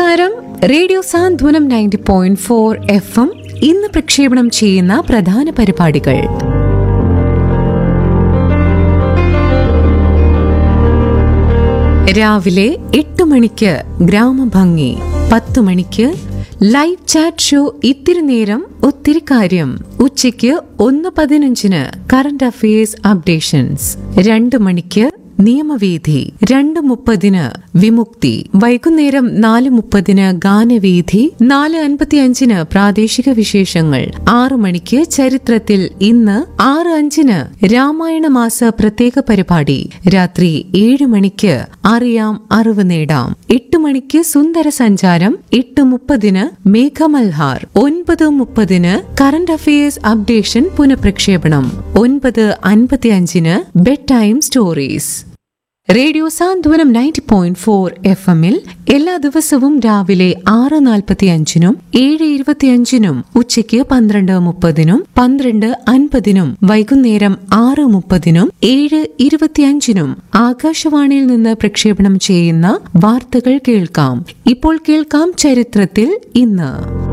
നമസ്കാരം radio Santhwanam ninety point four F M ഇന്ന് പ്രക്ഷേപണം ചെയ്യുന്ന പ്രധാന പരിപാടികൾ രാവിലെ എട്ട് മണിക്ക് ഗ്രാമഭംഗി പത്ത് മണിക്ക് ലൈവ് ചാറ്റ് ഷോ ഇത്തിരി നേരം ഒത്തിരി കാര്യം ഉച്ചയ്ക്ക് ഒന്ന് പതിനഞ്ചിന് കറന്റ് അഫയേഴ്സ് അപ്ഡേഷൻസ് രണ്ട് മണിക്ക് നിയമവീഥി രണ്ട് മുപ്പതിന് വിമുക്തി വൈകുന്നേരം നാല് മുപ്പതിന് ഗാനവീഥി നാല് അൻപത്തിയഞ്ചിന് പ്രാദേശിക വിശേഷങ്ങൾ ആറു മണിക്ക് ചരിത്രത്തിൽ ഇന്ന് ആറ് അഞ്ചിന് രാമായണ മാസ പ്രത്യേക പരിപാടി രാത്രി ഏഴ് മണിക്ക് അറിയാം അറിവ് നേടാം എട്ട് മണിക്ക് സുന്ദര സഞ്ചാരം എട്ട് മുപ്പതിന് മേഘമൽഹാർ ഒൻപത് മുപ്പതിന് കറന്റ് അഫയേഴ്സ് അപ്ഡേഷൻ പുനഃപ്രക്ഷേപണം ഒൻപത് അൻപത്തിയഞ്ചിന് bed time stories radio Santhwanam ninety point four F എമ്മിൽ എല്ലാ ദിവസവും രാവിലെ ആറ് നാൽപ്പത്തി അഞ്ചിനും ഏഴ് ഇരുപത്തിയഞ്ചിനും ഉച്ചയ്ക്ക് പന്ത്രണ്ട് മുപ്പതിനും പന്ത്രണ്ട് അൻപതിനും വൈകുന്നേരം ആറ് മുപ്പതിനും ഏഴ് ഇരുപത്തിയഞ്ചിനും ആകാശവാണിയിൽ നിന്ന് പ്രക്ഷേപണം ചെയ്യുന്ന വാർത്തകൾ കേൾക്കാം ഇപ്പോൾ കേൾക്കാം ചരിത്രത്തിൽ ഇന്ന്